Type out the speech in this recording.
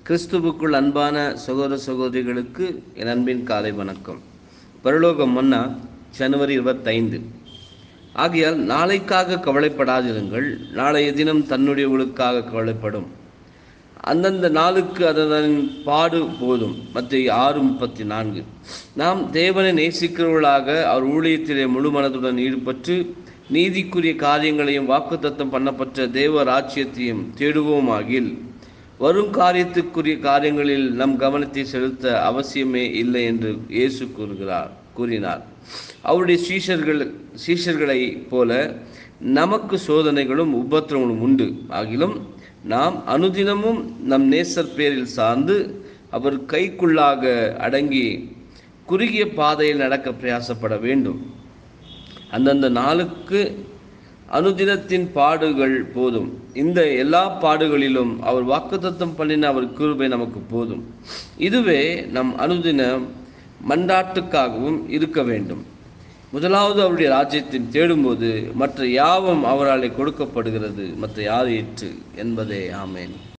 கிறிஸ்துவுக்குள் அன்பான சகோதர சகோதரிகளுக்கு என் அன்பின் காலை வணக்கம் பரலோகம் மன்னா ஜனவரி இருபத்தைந்து ஆகையால் நாளைக்காக கவலைப்படாதிருங்கள் நாளைய தினம் தன்னுடையவர்களுக்காக கவலைப்படும் அந்தந்த நாளுக்கு அதன் பாடு போதும் மற்ற ஆறு முப்பத்தி நான்கு நாம் தேவனை நேசிக்கிறவர்களாக அவர் ஊழியத்திலே முழு மனதுடன் ஈடுபட்டு நீதிக்குரிய காரியங்களையும் வாக்குத்தத்தம் பண்ணப்பட்ட தேவ ராஜ்யத்தையும் தேடுவோமாகில் வரும் காரியத்துக்குரிய காரியங்களில் நம் கவனத்தை செலுத்த அவசியமே இல்லை என்று இயேசு கூறுகிறார் கூறினார் அவருடைய சீஷர்கள் சீஷர்களைப் போல நமக்கு சோதனைகளும் உபத்திரங்களும் உண்டு ஆகிலும் நாம் அனுதினமும் நம் நேசர் பேரில் சார்ந்து அவர் கைக்குள்ளாக அடங்கி குறுகிய பாதையில் நடக்க பிரயாசப்பட வேண்டும் அந்தந்த நாளுக்கு அனுதினத்தின் பாடுகள் போதும் இந்த எல்லா பாடுகளிலும் அவர் வாக்குத்தத்தம் பண்ணின அவர் கிருபை நமக்கு போதும் இதுவே நம் அனுதின மண்டாட்டுக்காகவும் இருக்க வேண்டும் முதலாவது அவருடைய ராஜ்யத்தின் தேடும்போது மற்ற யாவும் அவராலே கொடுக்கப்படுகிறது மற்ற யார் ஏற்று என்பதே ஆமேன்